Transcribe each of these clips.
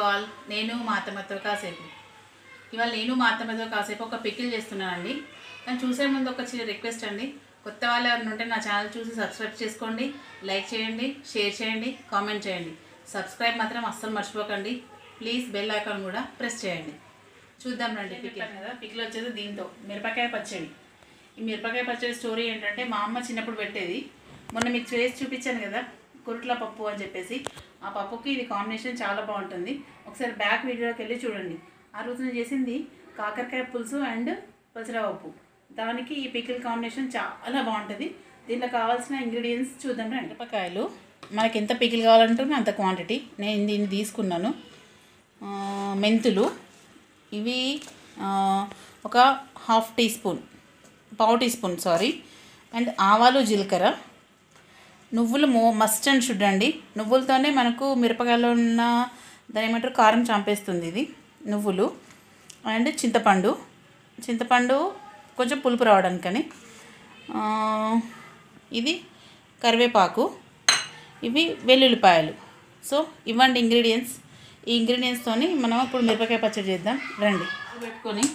All నేను మా అత్తమ్మతో కాసేపు ఇవాళ నేను మా అత్తమ్మతో కాసేపు ఒక పికిల్ చేస్తున్నానండి కానీ చూసే ముందు ఒక చిన్న రిక్వెస్ట్ అండి కొత్త వాళ్ళు ఎవరైనా ఉంటే నా ఛానల్ చూసి సబ్స్క్రైబ్ చేసుకోండి లైక్ చేయండి షేర్ చేయండి కామెంట్ చేయండి సబ్స్క్రైబ్ మాత్రం అస్సలు మర్చిపోకండి ప్లీజ్ బెల్ ఐకాన్ కూడా ప్రెస్ చేయండి చూద్దాం రండి పికిల్ కదా పికిల్ వచ్చేది దీంతో మిరపకాయ పచ్చడి ఈ మిరపకాయ పచ్చడి స్టోరీ ఏంటంటే మా అమ్మ చిన్నప్పుడు పెట్టేది మొన్న మీకు చేసి చూపించాను కదా కురుట్ల పప్పు అని చెప్పేసి ఆ పప్పుకి ఇది కాంబినేషన్ చాలా బాగుంటుంది ఒకసారి బ్యాక్ వీడియోకి వెళ్ళి చూడండి ఆ రోజున చేసింది కాకరకాయ పులుసు అండ్ పచ్చడి పప్పు దానికి ఈ పికిల్ కాంబినేషన్ చాలా బాగుంటుంది దీంట్లో కావాల్సిన ఇంగ్రీడియంట్స్ చూద్దాం రండి మిరపకాయలు మనకి ఎంత పికిల్ కావాలంటే అంత క్వాంటిటీ నేను దీన్ని తీసుకున్నాను ఆ, మెంతులు ఇవి ఆ, ఒక హాఫ్ టీ స్పూన్ పావు టీ స్పూన్ సారీ అండ్ ఆవాలు జీలకర్ర నువ్వులు మో మస్ట్ అండ్ షుడ్ అండి నువ్వులతోనే మనకు మిరపకాయలో ఉన్న దాని ఏమంటారు కారం చంపేస్తుంది ఇది నువ్వులు అండ్ చింతపండు చింతపండు కొంచెం పులుపు రావడానికని ఆ, ఇది కరివేపాకు ఇవి వెల్లుల్లిపాయలు సో ఇవ్వండి ఇంగ్రీడియంట్స్ ఈ ఇంగ్రీడియంట్స్తోని మనం ఇప్పుడు మిరపకాయ పచ్చడి చేద్దాం రండి పెట్టుకొని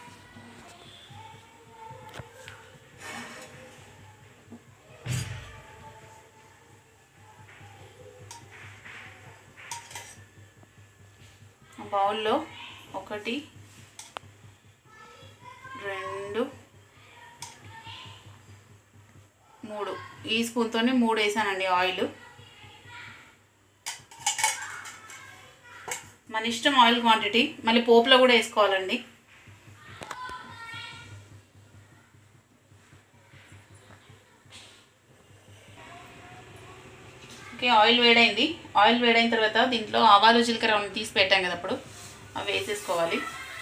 ఆ బౌల్లో ఒకటి రెండు మూడు ఈ స్పూన్తోనే మూడు వేసానండి ఆయిల్ మన ఇష్టం ఆయిల్ క్వాంటిటీ మళ్ళీ పోపులో కూడా వేసుకోవాలండి ఓకే ఆయిల్ వేడైంది ఆయిల్ వేడైన తర్వాత దీంట్లో ఆవాలు జీలకర్ర ఉన్న తీసి పెట్టాం కదా అప్పుడు అవి వేసేసుకోవాలి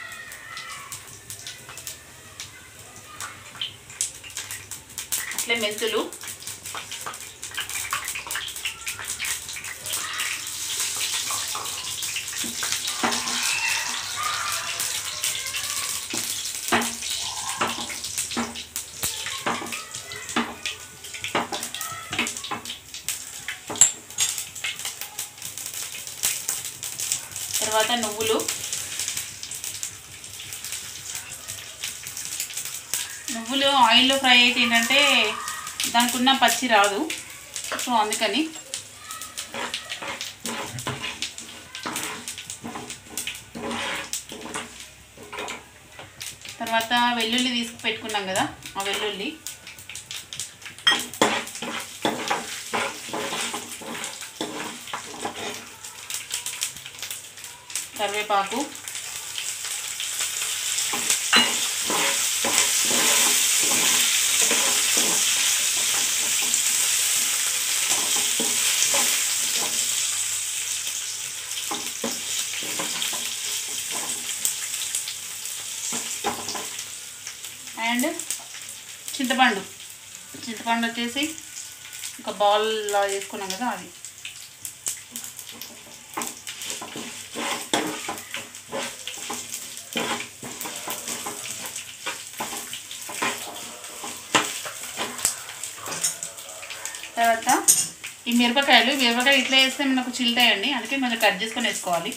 అట్లే మెంతులు తర్వాత నువ్వులు నువ్వులు ఆయిల్లో ఫ్రై అయితే ఏంటంటే దానికి ఉన్న పచ్చి రాదు సో అందుకని తర్వాత వెల్లుల్లి తీసుకు పెట్టుకున్నాం కదా ఆ వెల్లుల్లి కరివేపాకు అండ్ చింతపండు చింతపండు వచ్చేసి ఒక బౌల్ లా చేసుకున్నాం కదా అది తర్వాత ఈ మిరపకాయలు మిరపకాయలు ఇట్లా వేస్తే మనకు చిల్తాయండి అందుకే కొంచెం కట్ చేసుకొని వేసుకోవాలి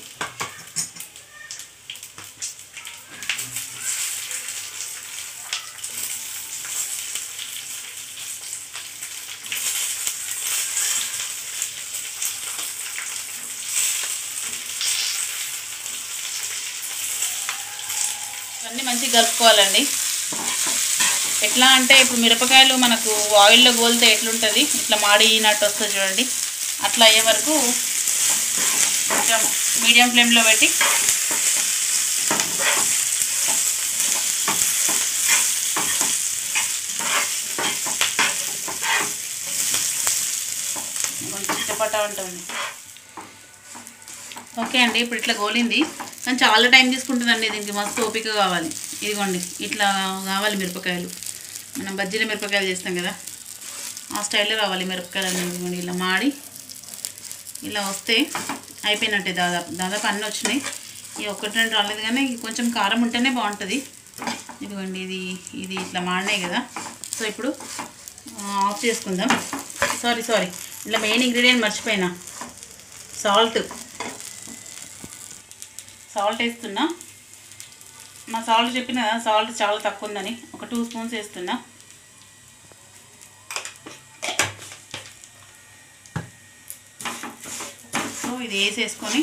ఇవన్నీ మంచిగా కలుపుకోవాలండి ఎట్లా అంటే ఇప్పుడు మిరపకాయలు మనకు ఆయిల్లో గోలితే ఎట్లుంటుంది ఇట్లా మాడినట్టు వస్తుంది చూడండి అట్లా అయ్యే వరకు కొంచెం మీడియం ఫ్లేమ్లో పెట్టి కొంచెం చిట్టపట ఉంటుంది ఓకే అండి ఇప్పుడు ఇట్లా గోలింది కానీ చాలా టైం తీసుకుంటుందండి దీనికి మస్తు ఓపిక కావాలి ఇదిగోండి ఇట్లా కావాలి మిరపకాయలు మనం బజ్జీల మిరపకాయలు చేస్తాం కదా ఆ స్టైల్లో కావాలి మిరపకాయలు అనేవి ఇదిగోండి ఇలా మాడి ఇలా వస్తే అయిపోయినట్టే దాదాపు దాదాపు అన్నీ వచ్చినాయి ఈ ఒకటి రెండు రాలేదు కానీ కొంచెం కారం ఉంటేనే బాగుంటుంది ఇదిగోండి ఇది ఇది ఇట్లా మాడినాయి కదా సో ఇప్పుడు ఆ, ఆఫ్ చేసుకుందాం సారీ సారీ ఇలా మెయిన్ ఇంగ్రీడియంట్ మర్చిపోయినా సాల్ట్ సాల్ట్ వేస్తున్నా మా సాల్ట్ చెప్పిన కదా సాల్ట్ చాలా తక్కువ ఉందని ఒక టూ స్పూన్స్ వేస్తున్నా సో ఇది వేసేసుకొని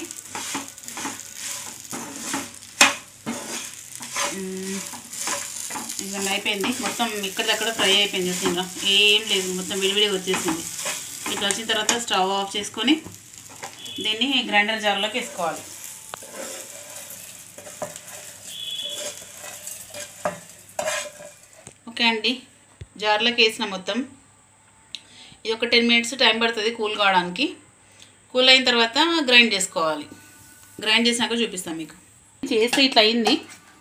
మ్మ్. ఇదిగోండి అయిపోయింది మొత్తం ఇక్కడిదక్కడ ఫ్రై అయిపోయింది చూసిండ్రా ఏం లేదు మొత్తం విడివిడిగా వచ్చేసింది ఇట్లా వచ్చిన తర్వాత స్టవ్ ఆఫ్ చేసుకొని దీన్ని గ్రైండర్ జార్లోకి వేసుకోవాలి ఓకే అండి జార్లోకి వేసిన మొత్తం ఇది ఒక టెన్ మినిట్స్ టైం పడుతుంది కూల్ కావడానికి కూల్ అయిన తర్వాత గ్రైండ్ చేసుకోవాలి గ్రైండ్ చేసినాక చూపిస్తాను మీకు చేస్తే ఇట్లా అయింది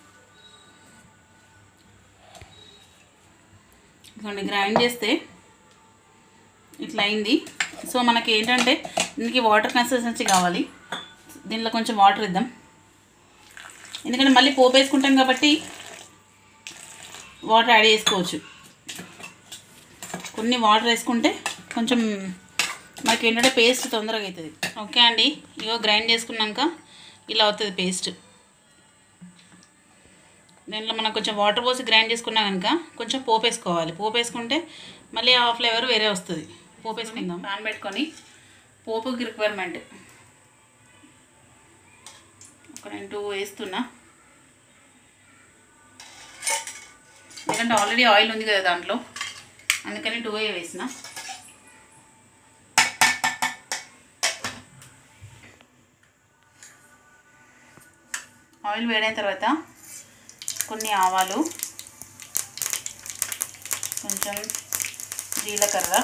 ఇదిగోండి గ్రైండ్ చేస్తే ఇట్లా అయింది సో మనకి ఏంటంటే దీనికి వాటర్ కన్సిస్టెన్సీ కావాలి దీనిలో కొంచెం వాటర్ ఇద్దాం ఎందుకంటే మళ్ళీ పోపు వేసుకుంటాం కాబట్టి వాటర్ యాడ్ చేసుకోవచ్చు కొన్ని వాటర్ వేసుకుంటే కొంచెం మనకి ఏంటంటే పేస్ట్ తొందరగా అవుతుంది ఓకే అండి ఇగో గ్రైండ్ చేసుకున్నాక ఇలా అవుతుంది పేస్ట్ దీంట్లో మనం కొంచెం వాటర్ పోసి గ్రైండ్ చేసుకున్నా కనుక కొంచెం పోపు వేసుకోవాలి పోపు వేసుకుంటే మళ్ళీ ఆ ఫ్లేవర్ వేరే వస్తుంది పోపు వేసుకుందాం పాన్ పెట్టుకొని పోపుకి రిక్వైర్మెంట్ ఒక నేను టూ వేస్తున్నా ఎందుకంటే ఆల్రెడీ ఆయిల్ ఉంది కదా దాంట్లో అందుకని టూ ఏ వేసిన ఆయిల్ వేడైన తర్వాత కొన్ని ఆవాలు కొంచెం జీలకర్ర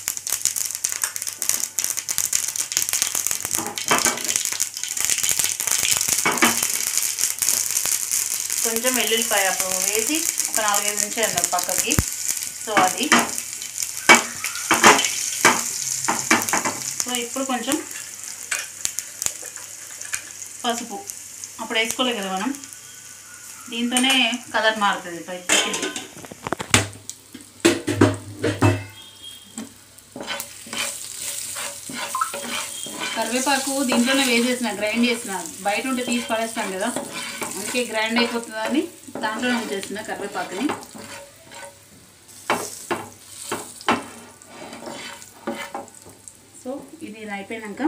కొంచెం వెల్లుల్లిపాయ అప్పుడు వేసి ఒక నాలుగైదు నుంచి అన్నారు పక్కకి సో అది సో ఇప్పుడు కొంచెం పసుపు అప్పుడు వేసుకోలేదు కదా మనం దీంతోనే కలర్ మారుతుంది పైకి కరివేపాకు దీంట్లోనే వేసేసిన గ్రైండ్ చేసిన బయట ఉంటే తీసి పడేస్తాం కదా అందుకే గ్రైండ్ అయిపోతుందని దాంట్లోనే ఉంచేసిన కరివేపాకుని సో ఇది ఇలా అయిపోయినాక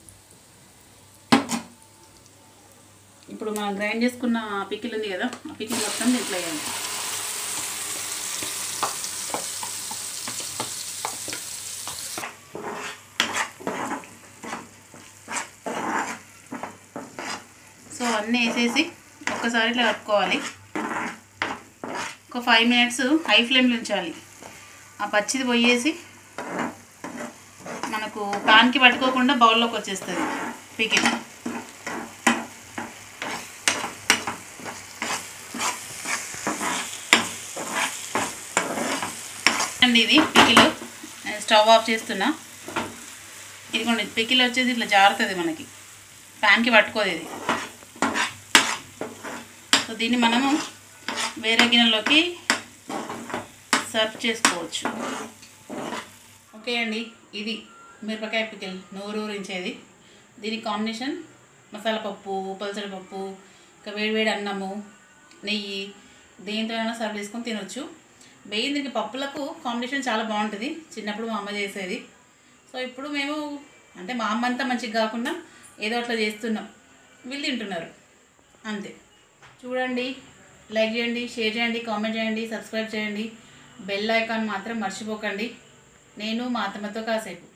ఇప్పుడు మనం గ్రైండ్ చేసుకున్న పికిల్ ఉంది కదా ఆ పికిల్ మొత్తం దీంట్లో వేయాలి సో అన్నీ వేసేసి ఒక్కసారి ఇట్లా కలుపుకోవాలి ఒక ఫైవ్ మినిట్స్ హై ఫ్లేమ్లో ఉంచాలి ఆ పచ్చిది పోయేసి మనకు పాన్కి పట్టుకోకుండా బౌల్లోకి వచ్చేస్తుంది పికిల్ అండి ఇది పికిల్ నేను స్టవ్ ఆఫ్ చేస్తున్నా ఇదిగోండి పికిల్ వచ్చేసి ఇట్లా జారుతుంది మనకి ప్యాన్కి పట్టుకోదు ఇది సో దీన్ని మనము వేరే గిన్నెలోకి సర్వ్ చేసుకోవచ్చు ఓకే అండి ఇది మిరపకాయ పికిల్ నూరూరించేది దీని కాంబినేషన్ మసాలా పప్పు పలసడి పప్పు ఇంకా వేడివేడి అన్నము నెయ్యి దేంతో అయినా సర్వ్ చేసుకొని తినొచ్చు మెయిన్ దీనికి పప్పులకు కాంబినేషన్ చాలా బాగుంటుంది చిన్నప్పుడు మా అమ్మ చేసేది సో ఇప్పుడు మేము అంటే మా అమ్మ అంతా మంచిగా కాకుండా ఏదో అట్లా చేస్తున్నాం వీళ్ళు తింటున్నారు అంతే చూడండి లైక్ చేయండి షేర్ చేయండి కామెంట్ చేయండి సబ్స్క్రైబ్ చేయండి బెల్ ఐకాన్ మాత్రం మర్చిపోకండి నేను మా అత్తమ్మతో కాసేపు